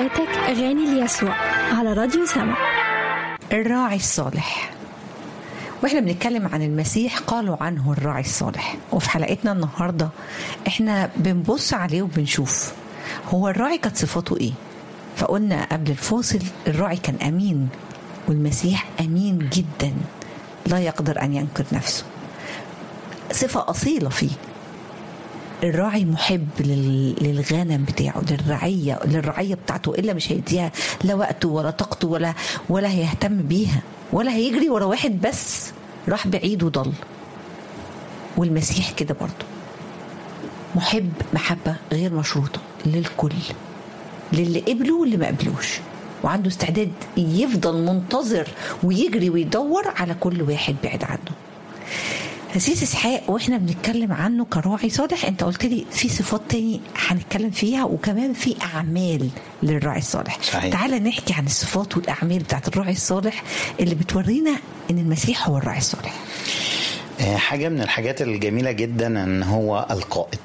حياتك أغاني ليسوع على راديو سما الراعي الصالح واحنا بنتكلم عن المسيح قالوا عنه الراعي الصالح وفي حلقتنا النهارده احنا بنبص عليه وبنشوف هو الراعي كانت صفاته ايه فقلنا قبل الفاصل الراعي كان امين والمسيح امين جدا لا يقدر ان ينكر نفسه صفه اصيله فيه الراعي محب لل- للغنم بتاعه للرعيه للرعيه بتاعته الا مش هيديها لا وقته ولا طاقته ولا ولا هيهتم بيها ولا هيجري ورا واحد بس راح بعيد وضل والمسيح كده برضه محب محبه غير مشروطه للكل للي قبله واللي ما قبلوش وعنده استعداد يفضل منتظر ويجري ويدور على كل واحد بعيد عنه أسيس إسحاق وإحنا بنتكلم عنه كراعي صالح أنت قلت لي في صفات تاني هنتكلم فيها وكمان في أعمال للراعي الصالح صحيح. تعال نحكي عن الصفات والأعمال بتاعت الراعي الصالح اللي بتورينا إن المسيح هو الراعي الصالح آه، حاجة من الحاجات الجميلة جدا ان هو القائد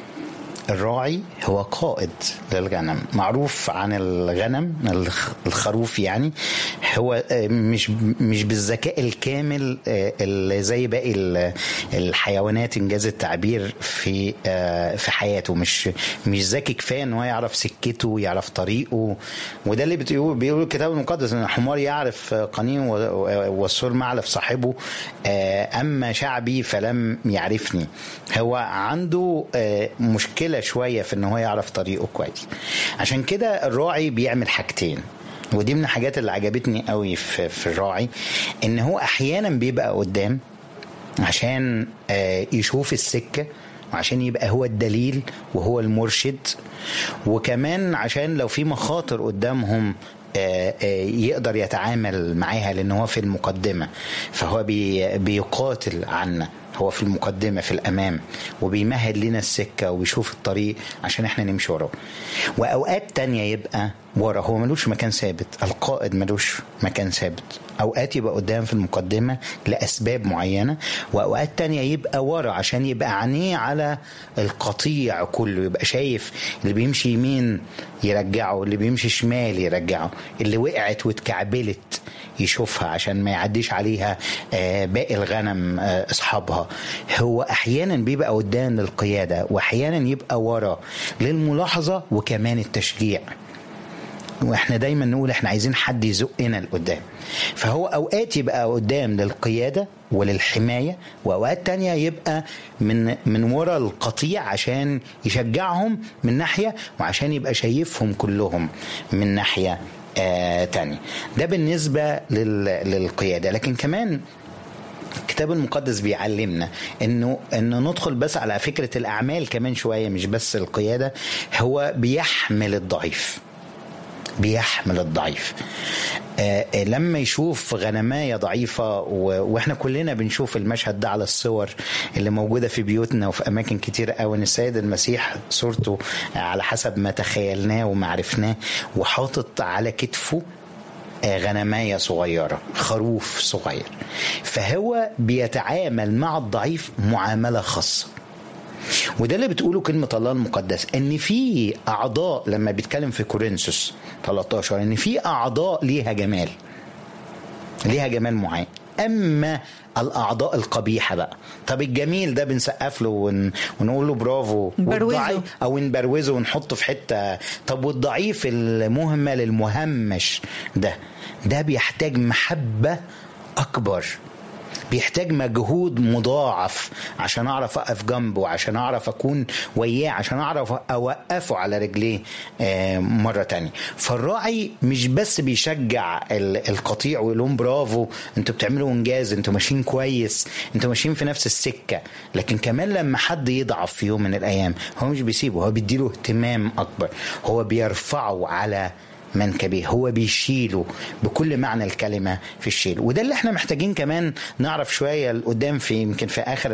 الراعي هو قائد للغنم معروف عن الغنم الخ- الخروف يعني هو آه، مش مش بالذكاء الكامل آه، اللي زي باقي ال- الحيوانات انجاز التعبير في آه، في حياته مش مش ذكي كفايه ان هو يعرف سكته ويعرف طريقه وده اللي بتقول بيقول الكتاب المقدس ان الحمار يعرف قنين و- و- والسور معلف صاحبه آه، اما شعبي فلم يعرفني هو عنده آه، مشكله شويه في ان هو يعرف طريقه كويس عشان كده الراعي بيعمل حاجتين ودي من الحاجات اللي عجبتني قوي في, في الراعي ان هو احيانا بيبقى قدام عشان آه، يشوف السكه وعشان يبقى هو الدليل وهو المرشد وكمان عشان لو في مخاطر قدامهم آه، آه، يقدر يتعامل معاها لان هو في المقدمه فهو بي بيقاتل عنا هو في المقدمه في الامام وبيمهد لنا السكه وبيشوف الطريق عشان احنا نمشي وراه واوقات تانية يبقى ورا هو ملوش مكان ثابت القائد ملوش مكان ثابت اوقات يبقى قدام في المقدمه لاسباب معينه واوقات تانية يبقى ورا عشان يبقى عينيه على القطيع كله يبقى شايف اللي بيمشي يمين يرجعه اللي بيمشي شمال يرجعه اللي وقعت واتكعبلت يشوفها عشان ما يعديش عليها آه، باقي الغنم آه، اصحابها هو احيانا بيبقى قدام للقياده واحيانا يبقى ورا للملاحظه وكمان التشجيع واحنا دايما نقول احنا عايزين حد يزقنا لقدام فهو اوقات يبقى قدام للقياده وللحمايه واوقات تانية يبقى من من ورا القطيع عشان يشجعهم من ناحيه وعشان يبقى شايفهم كلهم من ناحيه آه تانية ده بالنسبه لل للقياده لكن كمان الكتاب المقدس بيعلمنا انه انه ندخل بس على فكره الاعمال كمان شويه مش بس القياده هو بيحمل الضعيف بيحمل الضعيف آه آه، لما يشوف غنماية ضعيفة و- واحنا كلنا بنشوف المشهد ده على الصور اللي موجودة في بيوتنا وفي أماكن كتيرة أوي إن السيد المسيح صورته على حسب ما تخيلناه وما عرفناه وحاطط على كتفه آه، غنماية صغيرة خروف صغير فهو بيتعامل مع الضعيف معاملة خاصة وده اللي بتقوله كلمة الله المقدس ان في اعضاء لما بيتكلم في كورنثوس 13 ان في اعضاء ليها جمال ليها جمال معين اما الاعضاء القبيحه بقى طب الجميل ده بنسقف له ون... ونقول له برافو نبروزه. والضعيف او نبروزه ونحطه في حته طب والضعيف المهمل المهمش ده ده بيحتاج محبه اكبر بيحتاج مجهود مضاعف عشان اعرف اقف جنبه عشان اعرف اكون وياه عشان اعرف اوقفه على رجليه آه، مره تانية فالراعي مش بس بيشجع ال- القطيع ويقول لهم برافو انتوا بتعملوا انجاز انتوا ماشيين كويس انتوا ماشيين في نفس السكه لكن كمان لما حد يضعف في يوم من الايام هو مش بيسيبه هو بيديله اهتمام اكبر هو بيرفعه على منكبيه هو بيشيله بكل معنى الكلمه في الشيل وده اللي احنا محتاجين كمان نعرف شويه لقدام في يمكن في اخر